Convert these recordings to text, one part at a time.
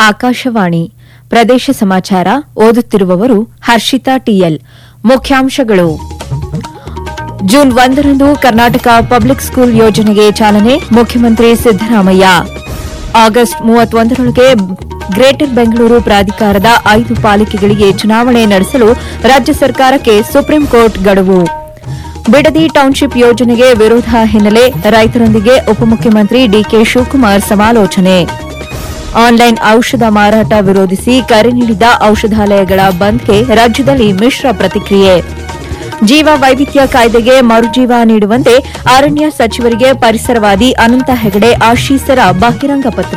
ಆಕಾಶವಾಣಿ ಪ್ರದೇಶ ಸಮಾಚಾರ ಓದುತ್ತಿರುವವರು ಹರ್ಷಿತಾ ಟಿಎಲ್ ಮುಖ್ಯಾಂಶಗಳು ಜೂನ್ ಒಂದರಂದು ಕರ್ನಾಟಕ ಪಬ್ಲಿಕ್ ಸ್ಕೂಲ್ ಯೋಜನೆಗೆ ಚಾಲನೆ ಮುಖ್ಯಮಂತ್ರಿ ಸಿದ್ದರಾಮಯ್ಯ ಆಗಸ್ಟ್ ಮೂವತ್ತೊಂದರೊಳಗೆ ಗ್ರೇಟರ್ ಬೆಂಗಳೂರು ಪ್ರಾಧಿಕಾರದ ಐದು ಪಾಲಿಕೆಗಳಿಗೆ ಚುನಾವಣೆ ನಡೆಸಲು ರಾಜ್ಯ ಸರ್ಕಾರಕ್ಕೆ ಸುಪ್ರೀಂ ಕೋರ್ಟ್ ಗಡುವು ಬಿಡದಿ ಟೌನ್ಶಿಪ್ ಯೋಜನೆಗೆ ವಿರೋಧ ಹಿನ್ನೆಲೆ ರೈತರೊಂದಿಗೆ ಉಪಮುಖ್ಯಮಂತ್ರಿ ಡಿಕೆ ಶಿವಕುಮಾರ್ ಸಮಾಲೋಚನೆ ಆನ್ಲೈನ್ ಔಷಧ ಮಾರಾಟ ವಿರೋಧಿಸಿ ಕರೆ ನೀಡಿದ ಔಷಧಾಲಯಗಳ ಬಂದ್ಗೆ ರಾಜ್ಯದಲ್ಲಿ ಮಿಶ್ರ ಪ್ರತಿಕ್ರಿಯೆ ಜೀವ ವೈವಿಧ್ಯ ಕಾಯ್ದೆಗೆ ಮರುಜೀವ ನೀಡುವಂತೆ ಅರಣ್ಯ ಸಚಿವರಿಗೆ ಪರಿಸರವಾದಿ ಅನಂತ ಹೆಗಡೆ ಆಶೀಸರ ಬಹಿರಂಗ ಪತ್ರ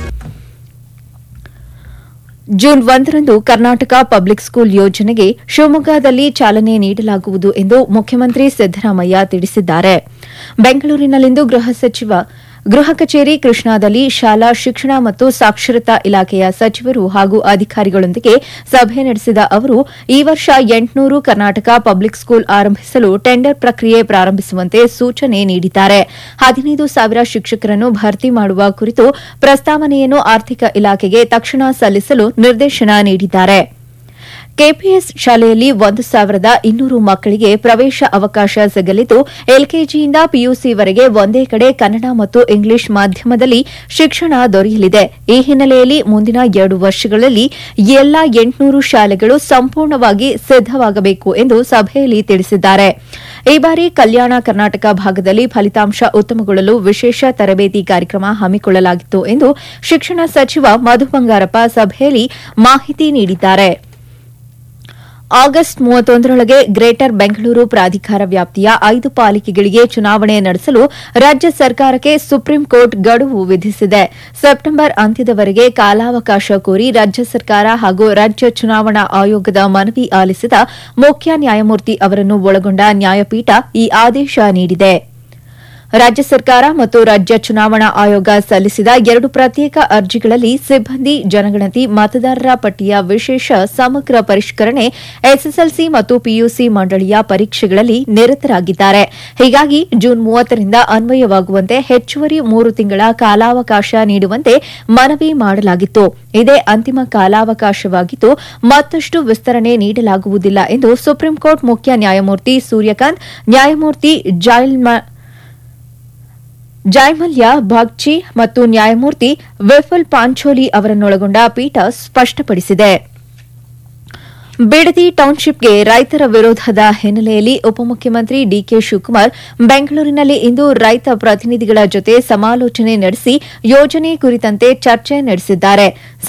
ಜೂನ್ ಒಂದರಂದು ಕರ್ನಾಟಕ ಪಬ್ಲಿಕ್ ಸ್ಕೂಲ್ ಯೋಜನೆಗೆ ಶಿವಮೊಗ್ಗದಲ್ಲಿ ಚಾಲನೆ ನೀಡಲಾಗುವುದು ಎಂದು ಮುಖ್ಯಮಂತ್ರಿ ಸಿದ್ದರಾಮಯ್ಯ ತಿಳಿಸಿದ್ದಾರೆ ಬೆಂಗಳೂರಿನಲ್ಲಿಂದು ಗೃಹ ಸಚಿವ ಗೃಹ ಕಚೇರಿ ಕೃಷ್ಣಾದಲ್ಲಿ ಶಾಲಾ ಶಿಕ್ಷಣ ಮತ್ತು ಸಾಕ್ಷರತಾ ಇಲಾಖೆಯ ಸಚಿವರು ಹಾಗೂ ಅಧಿಕಾರಿಗಳೊಂದಿಗೆ ಸಭೆ ನಡೆಸಿದ ಅವರು ಈ ವರ್ಷ ಎಂಟುನೂರು ಕರ್ನಾಟಕ ಪಬ್ಲಿಕ್ ಸ್ಕೂಲ್ ಆರಂಭಿಸಲು ಟೆಂಡರ್ ಪ್ರಕ್ರಿಯೆ ಪ್ರಾರಂಭಿಸುವಂತೆ ಸೂಚನೆ ನೀಡಿದ್ದಾರೆ ಹದಿನೈದು ಸಾವಿರ ಶಿಕ್ಷಕರನ್ನು ಭರ್ತಿ ಮಾಡುವ ಕುರಿತು ಪ್ರಸ್ತಾವನೆಯನ್ನು ಆರ್ಥಿಕ ಇಲಾಖೆಗೆ ತಕ್ಷಣ ಸಲ್ಲಿಸಲು ನಿರ್ದೇಶನ ನೀಡಿದ್ದಾರೆ ಕೆಪಿಎಸ್ ಶಾಲೆಯಲ್ಲಿ ಒಂದು ಸಾವಿರದ ಇನ್ನೂರು ಮಕ್ಕಳಿಗೆ ಪ್ರವೇಶ ಅವಕಾಶ ಸಿಗಲಿದ್ದು ಎಲ್ಕೆಜಿಯಿಂದ ಪಿಯುಸಿವರೆಗೆ ಒಂದೇ ಕಡೆ ಕನ್ನಡ ಮತ್ತು ಇಂಗ್ಲಿಷ್ ಮಾಧ್ಯಮದಲ್ಲಿ ಶಿಕ್ಷಣ ದೊರೆಯಲಿದೆ ಈ ಹಿನ್ನೆಲೆಯಲ್ಲಿ ಮುಂದಿನ ಎರಡು ವರ್ಷಗಳಲ್ಲಿ ಎಲ್ಲಾ ಎಂಟುನೂರು ಶಾಲೆಗಳು ಸಂಪೂರ್ಣವಾಗಿ ಸಿದ್ದವಾಗಬೇಕು ಎಂದು ಸಭೆಯಲ್ಲಿ ತಿಳಿಸಿದ್ದಾರೆ ಈ ಬಾರಿ ಕಲ್ಯಾಣ ಕರ್ನಾಟಕ ಭಾಗದಲ್ಲಿ ಫಲಿತಾಂಶ ಉತ್ತಮಗೊಳ್ಳಲು ವಿಶೇಷ ತರಬೇತಿ ಕಾರ್ಯಕ್ರಮ ಹಮ್ಮಿಕೊಳ್ಳಲಾಗಿತ್ತು ಎಂದು ಶಿಕ್ಷಣ ಸಚಿವ ಮಧು ಬಂಗಾರಪ್ಪ ಸಭೆಯಲ್ಲಿ ಮಾಹಿತಿ ನೀಡಿದ್ದಾರೆ ಆಗಸ್ಟ್ ಮೂವತ್ತೊಂದರೊಳಗೆ ಗ್ರೇಟರ್ ಬೆಂಗಳೂರು ಪ್ರಾಧಿಕಾರ ವ್ಯಾಪ್ತಿಯ ಐದು ಪಾಲಿಕೆಗಳಿಗೆ ಚುನಾವಣೆ ನಡೆಸಲು ರಾಜ್ಯ ಸರ್ಕಾರಕ್ಕೆ ಸುಪ್ರೀಂ ಕೋರ್ಟ್ ಗಡುವು ವಿಧಿಸಿದೆ ಸೆಪ್ಟೆಂಬರ್ ಅಂತ್ಯದವರೆಗೆ ಕಾಲಾವಕಾಶ ಕೋರಿ ರಾಜ್ಯ ಸರ್ಕಾರ ಹಾಗೂ ರಾಜ್ಯ ಚುನಾವಣಾ ಆಯೋಗದ ಮನವಿ ಆಲಿಸಿದ ಮುಖ್ಯ ನ್ಯಾಯಮೂರ್ತಿ ಅವರನ್ನು ಒಳಗೊಂಡ ನ್ಯಾಯಪೀಠ ಈ ಆದೇಶ ನೀಡಿದೆ ರಾಜ್ಯ ಸರ್ಕಾರ ಮತ್ತು ರಾಜ್ಯ ಚುನಾವಣಾ ಆಯೋಗ ಸಲ್ಲಿಸಿದ ಎರಡು ಪ್ರತ್ಯೇಕ ಅರ್ಜಿಗಳಲ್ಲಿ ಸಿಬ್ಬಂದಿ ಜನಗಣತಿ ಮತದಾರರ ಪಟ್ಟಿಯ ವಿಶೇಷ ಸಮಗ್ರ ಪರಿಷ್ಕರಣೆ ಎಸ್ಎಸ್ಎಲ್ಸಿ ಮತ್ತು ಪಿಯುಸಿ ಮಂಡಳಿಯ ಪರೀಕ್ಷೆಗಳಲ್ಲಿ ನಿರತರಾಗಿದ್ದಾರೆ ಹೀಗಾಗಿ ಜೂನ್ ಮೂವತ್ತರಿಂದ ಅನ್ವಯವಾಗುವಂತೆ ಹೆಚ್ಚುವರಿ ಮೂರು ತಿಂಗಳ ಕಾಲಾವಕಾಶ ನೀಡುವಂತೆ ಮನವಿ ಮಾಡಲಾಗಿತ್ತು ಇದೇ ಅಂತಿಮ ಕಾಲಾವಕಾಶವಾಗಿದ್ದು ಮತ್ತಷ್ಟು ವಿಸ್ತರಣೆ ನೀಡಲಾಗುವುದಿಲ್ಲ ಎಂದು ಸುಪ್ರೀಂಕೋರ್ಟ್ ಮುಖ್ಯ ನ್ಯಾಯಮೂರ್ತಿ ಸೂರ್ಯಕಾಂತ್ ನ್ಯಾಯಮೂರ್ತಿ ಜಾಯ್ಮಲ್ಯ ಬಾಗ್ಚಿ ಮತ್ತು ನ್ಯಾಯಮೂರ್ತಿ ವಿಫುಲ್ ಪಾಂಚೋಲಿ ಅವರನ್ನೊಳಗೊಂಡ ಪೀಠ ಸ್ಪಷ್ಟಪಡಿಸಿದೆ ಬಿಡದಿ ಟೌನ್ಶಿಪ್ಗೆ ರೈತರ ವಿರೋಧದ ಹಿನ್ನೆಲೆಯಲ್ಲಿ ಉಪಮುಖ್ಯಮಂತ್ರಿ ಡಿಕೆ ಶಿವಕುಮಾರ್ ಬೆಂಗಳೂರಿನಲ್ಲಿ ಇಂದು ರೈತ ಪ್ರತಿನಿಧಿಗಳ ಜೊತೆ ಸಮಾಲೋಚನೆ ನಡೆಸಿ ಯೋಜನೆ ಕುರಿತಂತೆ ಚರ್ಚೆ ನಡೆಸಿದ್ದಾರೆ